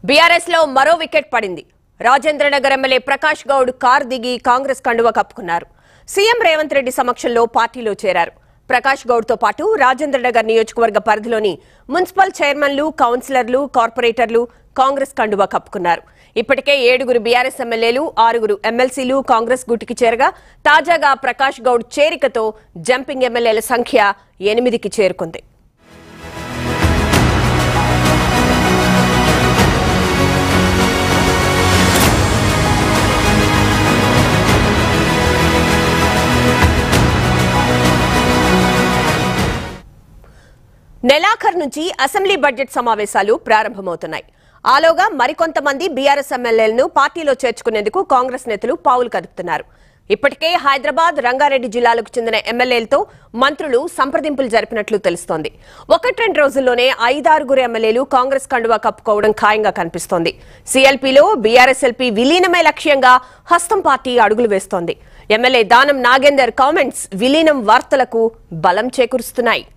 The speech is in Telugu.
బీఆర్ఎస్ లో మరో వికెట్ పడింది రాజేంద్రనగర్ ఎమ్మెల్యే ప్రకాష్ గౌడ్ కార్ దిగి కాంగ్రెస్ కండువ కప్పుకున్నారు సీఎం రేవంత్ రెడ్డి సమక్షంలో పార్టీలో చేరారు ప్రకాష్ గౌడ్ తో పాటు రాజేంద్రనగర్ నియోజకవర్గ పరిధిలోని మున్సిపల్ చైర్మన్లు కౌన్సిలర్లు కార్పొరేటర్లు కాంగ్రెస్ కండువ కప్పుకున్నారు ఇప్పటికే ఏడుగురు బీఆర్ఎస్ ఎమ్మెల్యేలు ఆరుగురు ఎమ్మెల్సీలు కాంగ్రెస్ గుటికి చేరగా తాజాగా ప్రకాష్ గౌడ్ చేరికతో జంపింగ్ ఎమ్మెల్యేల సంఖ్య ఎనిమిదికి చేరుకుంది నెలాఖరు నుంచి అసెంబ్లీ బడ్జెట్ సమావేశాలు ప్రారంభమవుతున్నాయి ఆలోగా మరికొంతమంది బీఆర్ఎస్ ఎమ్మెల్యేలను పార్టీలో చేర్చుకునేందుకు కాంగ్రెస్ నేతలు పావులు కదుపుతున్నారు ఇప్పటికే హైదరాబాద్ రంగారెడ్డి జిల్లాలకు చెందిన ఎమ్మెల్యేలతో మంత్రులు సంప్రదింపులు జరిపినట్లు తెలుస్తోంది ఒకటి రెండు రోజుల్లోనే ఐదారుగురు ఎమ్మెల్యేలు కాంగ్రెస్ కండువా కప్పుకోవడం ఖాయంగా కనిపిస్తోంది సీఎల్పీలో బీఆర్ఎస్ఎల్పీ విలీనమే లక్ష్యంగా హస్తం పార్టీ అడుగులు వేస్తోంది ఎమ్మెల్యే దానం నాగేందర్ కామెంట్స్ విలీనం వార్తలకు బలం చేకూరుస్తున్నాయి